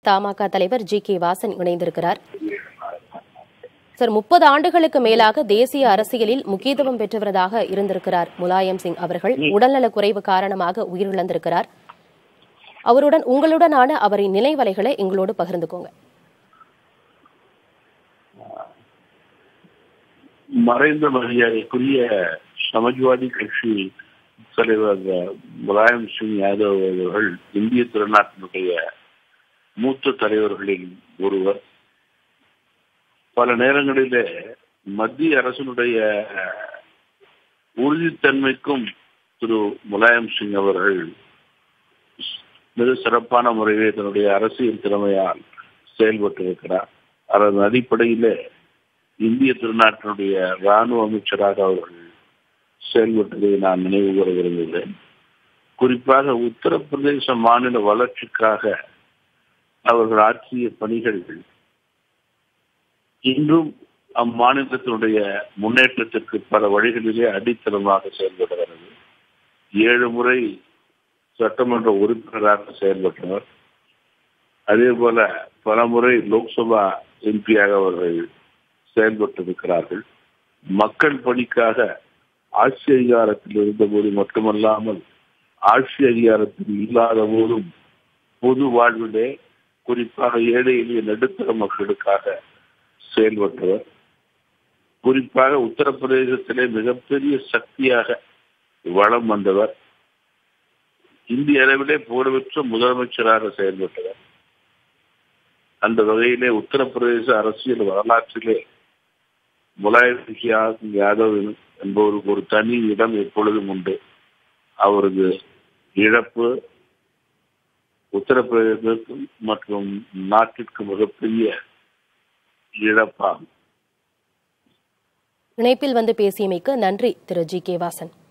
தமாக தலைவர் G K Vasan இணைந்திருக்கிறார் sir முப்பது ஆண்டுகளுக்கு மேலாக தேசிய அரசியலில் முக்கியத்துவம் பெற்றவராக இருந்திருக்கிறார் முலாயம் சிங் அவர்கள் உடல்நலக் குறைவு காரணமாக உயிரிழந்திருக்கிறார் அவருடன் உங்களுடனான அவரின் நினைவலைகளை எங்களோடு பகிர்ந்துக்கோங்க மறைந்த மரியாதைக்குரிய சமாஜ்வாதி கட்சி தலைவர் முலாயம் சிங் யாதவ் அவர்கள் இந்திய திருநாட்டினுடைய மூத்த தலைவர்களில் ஒருவர் பல நேரங்களிலே மத்திய அரசினுடைய உறுதித்தன்மைக்கும் திரு முலாயம் சிங் அவர்கள் மிக சிறப்பான முறையிலே தன்னுடைய அரசியல் திறமையால் செயல்பட்டிருக்கிறார் அதன் அடிப்படையிலே இந்திய திருநாட்டினுடைய ராணுவ அமைச்சராக அவர்கள் செயல்பட்டதை நான் நினைவு கூற விரும்புகிறேன் குறிப்பாக உத்தரப்பிரதேச மாநில வளர்ச்சிக்காக அவர்கள் ஆற்றிய பணிகள் இன்றும் அம்மாநிலத்தினுடைய முன்னேற்றத்திற்கு பல வழிகளிலே அடித்தளமாக செயல்படுகிறது ஏழு முறை சட்டமன்ற உறுப்பினராக செயல்பட்டவர் அதே போல பல முறை லோக்சபா எம்பியாக அவர்கள் செயல்பட்டிருக்கிறார்கள் மக்கள் பணிக்காக ஆட்சி அதிகாரத்தில் இருந்தபோது மட்டுமல்லாமல் ஆட்சி அதிகாரத்தில் இல்லாத போதும் பொது வாழ்விலே குறிப்பாக ஏழை எளிய நடுத்தர மக்களுக்காக செயல்பட்டவர் குறிப்பாக உத்தரப்பிரதேசத்திலே மிகப்பெரிய சக்தியாக வளம் வந்தவர் இந்திய அளவிலே புகழ்பெற்ற முதலமைச்சராக செயல்பட்டவர் அந்த வகையிலே உத்தரப்பிரதேச அரசியல் வரலாற்றிலே முலாயம் யாதவ் என்பவருக்கு ஒரு தனி இடம் எப்பொழுதும் உண்டு அவரது இழப்பு உத்தரப்பிரதேசத்துக்கும் மற்றும் நாட்டிற்கு மிகப்பெரிய இழப்பாகும் இணைப்பில் வந்து பேசியமைக்கு நன்றி திரு ஜி கே வாசன்